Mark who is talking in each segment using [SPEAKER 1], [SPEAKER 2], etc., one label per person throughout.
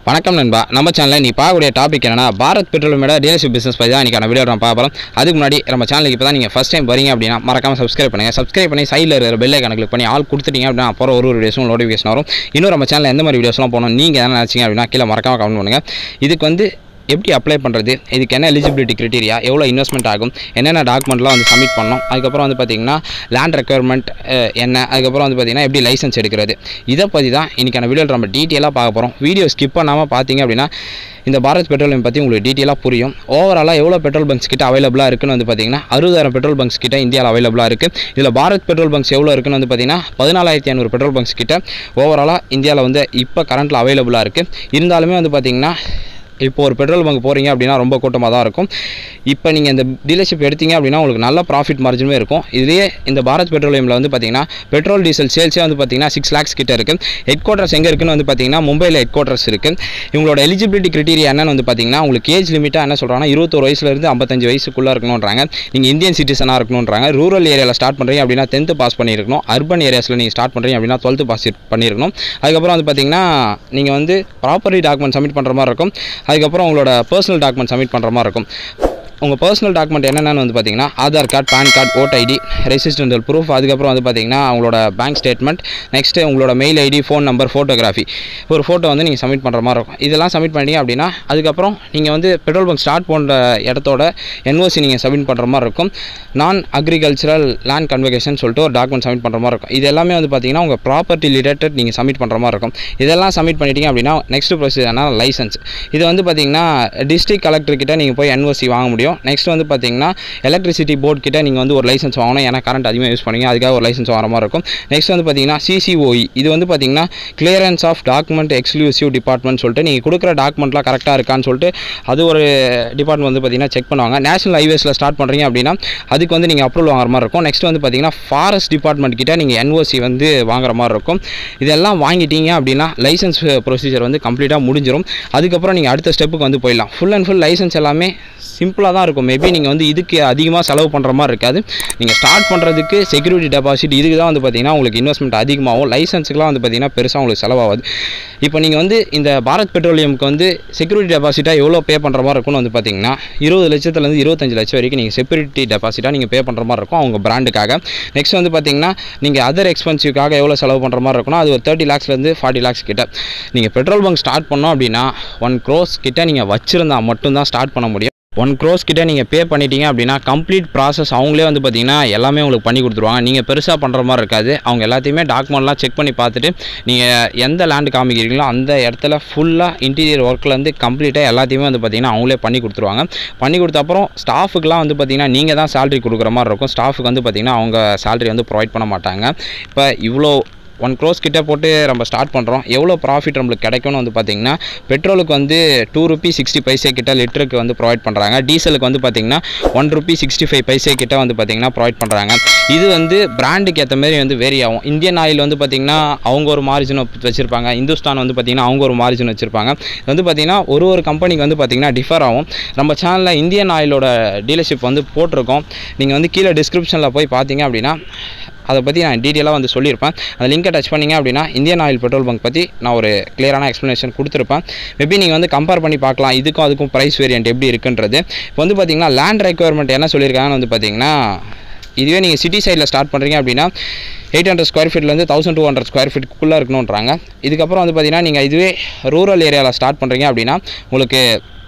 [SPEAKER 1] வணக்கம் நண்பா நம்ம சேனலில் நீ பார்க்கக்கூடிய டாபிக் என்னன்னா பாரத் பெட்ரோலியமோட டீலர்ஷிப் பிஸ்னஸ் பற்றி தான் இன்றைக்கி வீடியோ நம்ம பார்க்கலாம் அதுக்கு முன்னாடி நம்ம சேனலுக்கு இப்போ தான் நீங்கள் ஃபஸ்ட் டைம் வரீங்க அப்படின்னா மறக்காம சப்ஸ்கிரைப் பண்ணுங்கள் சப்ஸ்கிரைப் பண்ணி சைடில் இருக்கிற பெல் ஐக்கான கிளிக் பண்ணி ஆல் கொடுத்துட்டீங்க அப்படின்னா அப்புறம் ஒரு ஒரு வீடியோஸும் நோட்டிஃபிகேஷன் வரும் இன்னும் நம்ம சேனலில் எந்த மாதிரி வீடியோஸ்லாம் போகணும் நீங்கள் என்ன நினச்சிங்க அப்படின்னா கீழே மறக்காம கமெண்ட் பண்ணுங்கள் இதுக்கு வந்து எப்படி அப்ளை பண்ணுறது இதுக்கு என்ன எலிஜிபிலிட்டி கிரிட்டீரியா எவ்வளோ இன்வெஸ்ட்மெண்ட் ஆகும் என்னென்ன டாக்குமெண்ட்லாம் வந்து சப்மிட் பண்ணணும் அதுக்கப்புறம் வந்து பார்த்திங்கன்னா லேண்ட் ரெக்குயர்மெண்ட் என்ன அதுக்கப்புறம் வந்து பார்த்திங்கன்னா எப்படி லைசன்ஸ் எடுக்கிறது இதை பற்றி தான் இன்றைக்கான வீடியோவில் நம்ம டீட்டெயிலாக பார்க்க போகிறோம் வீடியோ ஸ்கிப் பண்ணாமல் பார்த்தீங்க அப்படின்னா இந்த பாரத் பெட்ரோலியம் பற்றி உங்களுக்கு டீட்டெயிலாக புரியும் ஓவராலாக எவ்வளோ பெட்ரோல் பங்க்ஸ் கிட்ட அவைலபிளாக இருக்குன்னு வந்து பார்த்தீங்கன்னா அறுபதாயிரம் பெட்ரோல் பங்க்ஸ் கிட்ட இந்தியாவில் அவைலபிளாக இருக்குது இதில் பாரத் பெட்ரோல் பங்க்ஸ் எவ்வளோ இருக்குன்னு வந்து பார்த்தீங்கன்னா பதினாலாயிரத்தி ஐநூறு பெட்ரோல் பங்க்ஸ் கிட்ட ஓவராலாக இந்தியாவில் வந்து இப்போ கரண்ட்டில் அவைலபிளாக இருக்குது இருந்தாலுமே வந்து பார்த்திங்கன்னா இப்போ ஒரு பெட்ரோல் பங்க் போகிறீங்க அப்படின்னா ரொம்ப கூட்டமாக தான் இருக்கும் இப்போ நீங்கள் இந்த டீலர்ஷிப் எடுத்தீங்க அப்படின்னா உங்களுக்கு நல்ல ப்ராஃபிட் மார்ஜினுமே இருக்கும் இதுலேயே இந்த பாரத் பெட்ரோலியமில் வந்து பார்த்தீங்கன்னா பெட்ரோல் டீசல் சேல்ஸே வந்து பார்த்தீங்கன்னா சிக்ஸ் லேக்ஸ் கிட்ட இருக்குது ஹெட் குவார்ட்டர்ஸ் எங்கே இருக்குன்னு வந்து பார்த்தீங்கன்னா மும்பையில் ஹெட் குவார்ட்டர்ஸ் இருக்குது இவங்களோட எலிஜிபிலிட்டி கிரிட்டீரியா என்னன்னு வந்து பார்த்தீங்கன்னா உங்களுக்கு ஏஜ் லிமிட்டாக என்ன சொல்கிறாங்கன்னா இருபத்தோரு வயசுலேருந்து ஐம்பத்தஞ்சு வயசுக்குள்ளே இருக்கணுன்றாங்க நீங்கள் இந்தியன் சிட்டிசனாக இருக்கணுன்றாங்க ரூரல் ஏரியாவில் ஸ்டார்ட் பண்ணுறீங்க அப்படின்னா டென்த்து பாஸ் பண்ணியிருக்கணும் அர்பன் ஏரியாஸில் நீங்கள் ஸ்டார்ட் பண்ணுறீங்க அப்படின்னா டுவெல்த்து பாஸ் பண்ணியிருக்கணும் அதுக்கப்புறம் வந்து பார்த்தீங்கன்னா நீங்கள் வந்து ப்ராப்பர்ட்டி டாக்குமெண்ட் சப்மிட் பண்ணுற மாதிரி இருக்கும் அதுக்கப்புறம் உங்களோட பர்சனல் டாக்குமெண்ட் சப்மிட் பண்ணுற மாதிரி இருக்கும் உங்கள் பர்சனல் டாக்குமெண்ட் என்னென்னு வந்து பார்த்தீங்கன்னா Aadhaar card PAN card vote ID residential proof அதுக்கப்புறம் வந்து பார்த்தீங்கன்னா உங்களோட பேங்க் ஸ்டேட்மெண்ட் நெக்ஸ்ட்டு உங்களோட mail ID phone number photography ஒரு ஃபோட்டோ வந்து நீங்கள் சப்மிட் பண்ணுற மாதிரி இருக்கும் இதெல்லாம் சப்மிட் பண்ணிட்டீங்க அப்படின்னா அதுக்கப்புறம் நீங்கள் வந்து பெட்ரோல் பங்க் ஸ்டார்ட் பண்ணுற இடத்தோட என்ஓசி நீங்கள் சப்மிட் பண்ணுற மாதிரி இருக்கும் நான் அக்ரிகல்ச்சரல் லேண்ட் கன்வகேஷன் சொல்லிட்டு ஒரு டாக்குமெண்ட் சப்மிட் பண்ணுற மாதிரி இருக்கும் இது எல்லாமே வந்து பார்த்தீங்கன்னா உங்கள் ப்ராப்பர்ட்டி ரிலேட்டட் நீங்கள் சப்மிட் பண்ணுற மாதிரி இருக்கும் இதெல்லாம் சப்மிட் பண்ணிட்டீங்க அப்படின்னா நெக்ஸ்ட் ப்ரொசீஜர் என்ன லைசன்ஸ் இது வந்து பார்த்தீங்கன்னா டிஸ்ட்ரிக்ட் கலெக்டர் கிட்ட நீங்கள் போய் என்ஓசி வாங்க முடியும் நெக்ஸ்ட் வந்து பார்த்தீங்கன்னா எலக்ட்ரிசிட்டி போர்ட் கிட்ட நீங்கள் வந்து ஒரு லைசன்ஸ் வாங்கணும் ஏன்னா கரண்ட் அதிகமாக யூஸ் பண்ணுவீங்க அதுக்காக ஒரு லைசன்ஸ் வாங்குற மாதிரி இருக்கும் நெக்ஸ்ட் வந்து பார்த்தீங்கன்னா சிசிஓஇ இது வந்து பார்த்தீங்கன்னா clearance of document exclusive department சொல்லிட்டு நீங்கள் கொடுக்குற டாக்குமெண்ட்லாம் கரெக்டாக இருக்கான்னு சொல்லிட்டு அது ஒரு டிபார்ட்மெண்ட் வந்து பார்த்தீங்கன்னா செக் பண்ணுவாங்க நேஷனல் ஹைவேஸில் ஸ்டார்ட் பண்ணுறீங்க அப்படின்னா அதுக்கு வந்து நீங்கள் அப்ரூவல் வாங்குற மாதிரி இருக்கும் நெக்ஸ்ட் வந்து பார்த்தீங்கன்னா ஃபாரஸ்ட் டிபார்ட்மெண்ட் கிட்ட நீங்கள் என்ஓசி வந்து வாங்குற மாதிரி இருக்கும் இதெல்லாம் வாங்கிட்டீங்க அப்படின்னா லைசன்ஸ் ப்ரொசீஜர் வந்து கம்ப்ளீட்டாக முடிஞ்சிடும் அதுக்கப்புறம் நீங்கள் அடுத்த ஸ்டெப்புக்கு வந்து போயிடலாம் ஃபுல் அண்ட் ஃபுல் லைசன்ஸ் எல்லாமே சிம்பிளாக தான் இருக்கும் மேபி நீங்கள் வந்து இதுக்கு அதிகமாக செலவு பண்ணுற மாதிரி இருக்காது நீங்கள் ஸ்டார்ட் பண்ணுறதுக்கு செக்யூரிட்டி டெபாசிட் இதுக்கு தான் வந்து பார்த்தீங்கன்னா உங்களுக்கு இன்வெஸ்ட்மெண்ட் அதிகமாகும் லைசன்ஸுக்குலாம் வந்து பார்த்தீங்கன்னா பெருசாக உங்களுக்கு செலவாகாது இப்போ நீங்கள் வந்து இந்த பாரத் பெட்ரோலியமுக்கு வந்து செக்யூரிட்டி டெபாசிட்டாக எவ்வளோ பே பண்ணுற மாதிரி இருக்கும்னு வந்து பார்த்தீங்கன்னா இருபது லட்சத்துலேருந்து இருபத்தஞ்சு லட்சம் வரைக்கும் நீங்கள் செக்யூரிட்டி டெபாசிட்டாக நீங்கள் பே பண்ணுற மாதிரி இருக்கும் அவங்க பிராண்டுக்காக நெக்ஸ்ட் வந்து பார்த்தீங்கன்னா நீங்கள் அதர் எக்ஸ்பென்சிவ்க்காக எவ்வளோ செலவு பண்ணுற மாதிரி இருக்கும்னா அது ஒரு தேர்ட்டி லேக்ஸ்லேருந்து ஃபார்ட்டி லேக்ஸ் கிட்ட நீங்கள் பெட்ரோல் பங்க் ஸ்டார்ட் பண்ணோம் அப்படின்னா ஒன் க்ரோஸ் கிட்ட நீங்கள் வச்சுருந்தா மட்டும்தான் ஸ்டார்ட் பண்ண முடியும் ஒன் க்ரோஸ் கிட்ட நீங்கள் பே பண்ணிட்டீங்க அப்படின்னா கம்ப்ளீட் ப்ராசஸ் அவங்களே வந்து பார்த்தீங்கன்னா எல்லாமே உங்களுக்கு பண்ணி கொடுத்துருவாங்க நீங்கள் பெருசாக பண்ணுற மாதிரி இருக்காது அவங்க எல்லாத்தையுமே டாக்குமெண்ட்லாம் செக் பண்ணி பார்த்துட்டு நீங்கள் எந்த லேண்டு காமிக்கிறீங்களோ அந்த இடத்துல ஃபுல்லாக இன்டீரியர் ஒர்க்லேருந்து கம்ப்ளீட்டாக எல்லாத்தையுமே வந்து பார்த்தீங்கன்னா அவங்களே பண்ணி கொடுத்துருவாங்க பண்ணி கொடுத்த அப்புறம் ஸ்டாஃபுக்குலாம் வந்து பார்த்தீங்கன்னா நீங்கள் தான் சேலரி கொடுக்குற மாதிரி இருக்கும் ஸ்டாஃபுக்கு வந்து பார்த்தீங்கன்னா அவங்க சேலரி வந்து ப்ரொவைட் பண்ண மாட்டாங்க இப்போ இவ்வளோ ஒன் க்ரோஸ் கிட்ட போட்டு நம்ம ஸ்டார்ட் பண்ணுறோம் எவ்வளோ ப்ராஃபிட் நம்மளுக்கு கிடைக்கும்னு வந்து பார்த்தீங்கன்னா பெட்ரோலுக்கு வந்து டூ ருபி சிக்ஸ்டி பைசே கிட்ட லிட்டருக்கு வந்து ப்ரொவைட் பண்ணுறாங்க டீசலுக்கு வந்து பார்த்தீங்கன்னா one rupee sixty five paise கிட்ட வந்து பார்த்தீங்கன்னா ப்ரொவைட் பண்ணுறாங்க இது வந்து பிராண்டுக்கு ஏற்ற மாதிரி வந்து வேரி ஆகும் இந்தியன் ஆயில் வந்து பார்த்தீங்கன்னா அவங்க ஒரு மார்ஜின் வச்சுருப்பாங்க இந்துஸ்தான் வந்து பார்த்தீங்கன்னா அவங்க ஒரு மார்ஜின் வச்சுருப்பாங்க இது வந்து பார்த்தீங்கன்னா ஒரு ஒரு கம்பெனிக்கு வந்து பார்த்தீங்கன்னா டிஃபர் ஆகும் நம்ம சேனலில் இந்தியன் ஆயிலோட டீலர்ஷிப் வந்து போட்டிருக்கோம் நீங்கள் வந்து கீழே டிஸ்கிரிப்ஷனில் போய் பார்த்தீங்க அப்படின்னா அதை பற்றி நான் டீட்டெயிலாக வந்து சொல்லியிருப்பேன் அந்த லிங்கை டச் பண்ணிங்க அப்படின்னா இந்தியன் ஆயில் பெட்ரோல் பங்க் பற்றி நான் ஒரு கிளியரான எக்ஸ்ப்ளனேஷன் கொடுத்துருப்பேன் மேபி நீங்கள் வந்து கம்பேர் பண்ணி பார்க்கலாம் இதுக்கும் அதுக்கும் ப்ரைஸ் வேரியன்ட் எப்படி இருக்குன்றது இப்போ வந்து பார்த்தீங்கன்னா லேண்ட் ரெக்குயர்மெண்ட் என்ன சொல்லியிருக்காங்கன்னு வந்து பார்த்தீங்கன்னா இதுவே நீங்கள் சிட்டி சைடில் ஸ்டார்ட் பண்ணுறீங்க அப்படின்னா எயிட் ஹண்ட்ரட் ஸ்கொயர் ஃபீட்லேருந்து தௌசண்ட் டூ ஹண்ட்ரட் ஸ்கொயர் ஃபீட்டுக்குள்ளே இருக்கணுன்றாங்க இதுக்கப்புறம் வந்து பார்த்தீங்கன்னா நீங்கள் இதுவே ரூரல் ஏரியாவில் ஸ்டார்ட் பண்ணுறீங்க அப்படின்னா உங்களுக்கு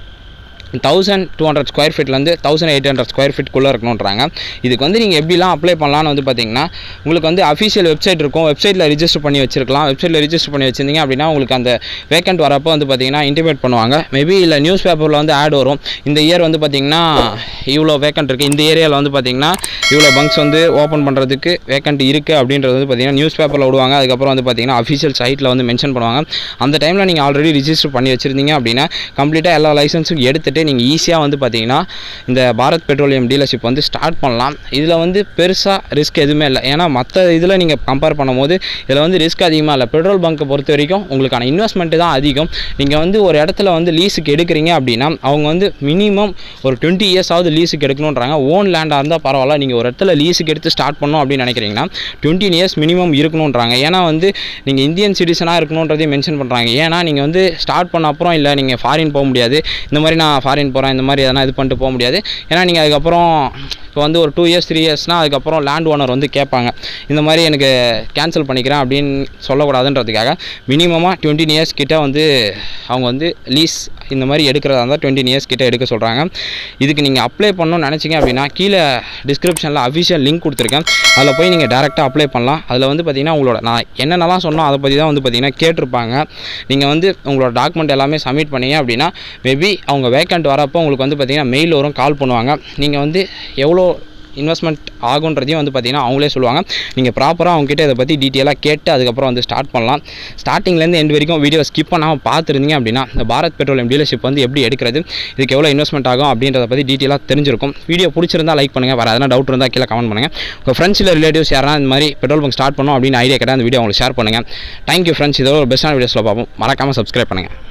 [SPEAKER 1] தௌசண்ட் டூ ஹண்ட்ரட் ஸ்கொயர் ஃபீட்லேருந்து தௌசண்ட் எயிட் ஹண்ட்ரட் ஸ்கொயர் ஃபீட்குள்ளே இருக்கணுன்றாங்க இதுக்கு வந்து நீங்கள் எப்படிலாம் அப்ளை பண்ணலாம்னு வந்து பார்த்தீங்கன்னா உங்களுக்கு வந்து அஃபிஷியல் வெப்சைட் இருக்கும் வெப்சைட்டில் ரிஜிஸ்டர் பண்ணி வச்சிருக்கலாம் வெப்சைட்டில் ரிஜிஸ்டர் பண்ணி வச்சிருந்தீங்க அப்படின்னா உங்களுக்கு அந்த வேக்கண்ட் வரப்போ வந்து பார்த்தீங்கன்னா இன்டிமேட் பண்ணுவாங்க மேபி இல்லை நியூஸ் பேப்பரில் வந்து ஆட் வரும் இந்த இயர் வந்து பார்த்தீங்கன்னா இவ்வளோ வேக்கண்ட் இருக்குது இந்த ஏரியாவில் வந்து பார்த்தீங்கன்னா இவ்வளோ பங்க்ஸ் வந்து ஓப்பன் பண்ணுறதுக்கு வேக்கண்ட் இருக்குது அப்படின்றது வந்து பார்த்தீங்கன்னா நியூஸ் பேப்பரில் விடுவாங்க அதுக்கப்புறம் வந்து பார்த்தீங்கன்னா அஃபிஷியல் சைட்டில் வந்து மென்ஷன் பண்ணுவாங்க அந்த டைமில் நீங்கள் ஆல்ரெடி ரிஜிஸ்டர் பண்ணி வச்சுருந்தீங்க அப்படின்னா கம்ப்ளீட்டாக எல்லா லைசன்ஸும் எடுத்துகிட்டு பண்ணிவிட்டு நீங்கள் ஈஸியாக வந்து பார்த்தீங்கன்னா இந்த பாரத் பெட்ரோலியம் டீலர்ஷிப் வந்து ஸ்டார்ட் பண்ணலாம் இதில் வந்து பெருசாக ரிஸ்க் எதுவுமே இல்லை ஏன்னா மற்ற இதில் நீங்கள் கம்பேர் பண்ணும்போது இதில் வந்து ரிஸ்க் அதிகமாக இல்லை பெட்ரோல் பங்க்கை பொறுத்த வரைக்கும் உங்களுக்கான இன்வெஸ்ட்மெண்ட்டு தான் அதிகம் நீங்கள் வந்து ஒரு இடத்துல வந்து லீஸுக்கு எடுக்கிறீங்க அப்படின்னா அவங்க வந்து மினிமம் ஒரு டுவெண்ட்டி இயர்ஸாவது லீஸுக்கு எடுக்கணுன்றாங்க ஓன் லேண்டாக இருந்தால் பரவாயில்ல நீங்கள் ஒரு இடத்துல லீஸுக்கு எடுத்து ஸ்டார்ட் பண்ணணும் அப்படின்னு நினைக்கிறீங்கன்னா டுவெண்ட்டி இயர்ஸ் மினிமம் இருக்கணுன்றாங்க ஏன்னா வந்து நீங்கள் இந்தியன் சிட்டிசனாக இருக்கணுன்றதையும் மென்ஷன் பண்ணுறாங்க ஏன்னா நீங்கள் வந்து ஸ்டார்ட் பண்ண அப்புறம் இல்லை நீங்கள் ஃபாரின் போக முடியாது இந்த மாதிரி நான் ஃபாரின் போகிறேன் இந்த மாதிரி எதனா இது பண்ணிட்டு போக முடியாது ஏன்னா நீங்கள் அதுக்கப்புறம் இப்போ வந்து ஒரு டூ இயர்ஸ் த்ரீ இயர்ஸ்னால் அதுக்கப்புறம் லேண்ட் ஓனர் வந்து கேட்பாங்க இந்த மாதிரி எனக்கு கேன்சல் பண்ணிக்கிறேன் அப்படின்னு சொல்லக்கூடாதுன்றதுக்காக மினிமமாக டுவெண்ட்டி இயர்ஸ் கிட்ட வந்து அவங்க வந்து லீஸ் இந்த மாதிரி எடுக்கிறதா இருந்தால் டுவெண்ட்டி இயர்ஸ் கிட்ட எடுக்க சொல்கிறாங்க இதுக்கு நீங்கள் அப்ளை பண்ணணும்னு நினச்சிங்க அப்படின்னா கீழே டிஸ்கிரிப்ஷனில் அஃபிஷியல் லிங்க் கொடுத்துருக்கேன் அதில் போய் நீங்கள் டேரெக்டாக அப்ளை பண்ணலாம் அதில் வந்து பார்த்தீங்கன்னா உங்களோட நான் என்னென்னலாம் சொன்னோம் அதை பற்றி தான் வந்து பார்த்தீங்கன்னா கேட்டிருப்பாங்க நீங்கள் வந்து உங்களோட டாக்குமெண்ட் எல்லாமே சப்மிட் பண்ணீங்க அப்படின்னா மேபி அவங்க வேக்கண்ட் வரப்போ உங்களுக்கு வந்து பார்த்தீங்கன்னா மெயில் வரும் கால் பண்ணுவாங்க நீங்கள் வந்து எவ்வளோ இன்வெஸ்ட்மெண்ட் ஆகுன்றதையும் வந்து பார்த்தீங்கன்னா அவங்களே சொல்லுவாங்க நீங்கள் ப்ராப்பராக அவங்ககிட்ட இதை பற்றி டீட்டெயிலாக கேட்டு அதுக்கப்புறம் வந்து ஸ்டார்ட் பண்ணலாம் ஸ்டார்டிங்லேருந்து எண்ட் வரைக்கும் வீடியோ ஸ்கிப் பண்ணாமல் பார்த்துருந்தீங்க அப்படின்னா இந்த பாரத் பெட்ரோலியம் டீலர்ஷிப் வந்து எப்படி எடுக்கிறது இதுக்கு எவ்வளோ இன்வெஸ்ட்மெண்ட் ஆகும் அப்படின்றத பற்றி டீட்டெயிலாக தெரிஞ்சிருக்கும் வீடியோ பிடிச்சிருந்தா லைக் பண்ணுங்கள் வேறு எதனா டவுட் இருந்தால் கீழே கமெண்ட் பண்ணுங்கள் உங்கள் ஃப்ரெண்ட்ஸ் இல்லை ரிலேட்டிவ்ஸ் யாரா இந்த மாதிரி பெட்ரோல் பங்க் ஸ்டார்ட் பண்ணணும் அப்படின்னு ஐடியா கேட்டால் அந்த வீடியோ உங்களுக்கு ஷேர் பண்ணுங்கள் தேங்க்யூ ஃப்ரெண்ட்ஸ் இதோட ஒரு பெஸ்ட்டான வீடியோஸில் பார்ப்போம் மறக்காமல் சப்ஸ்கிரைப் பண்ணுங்கள்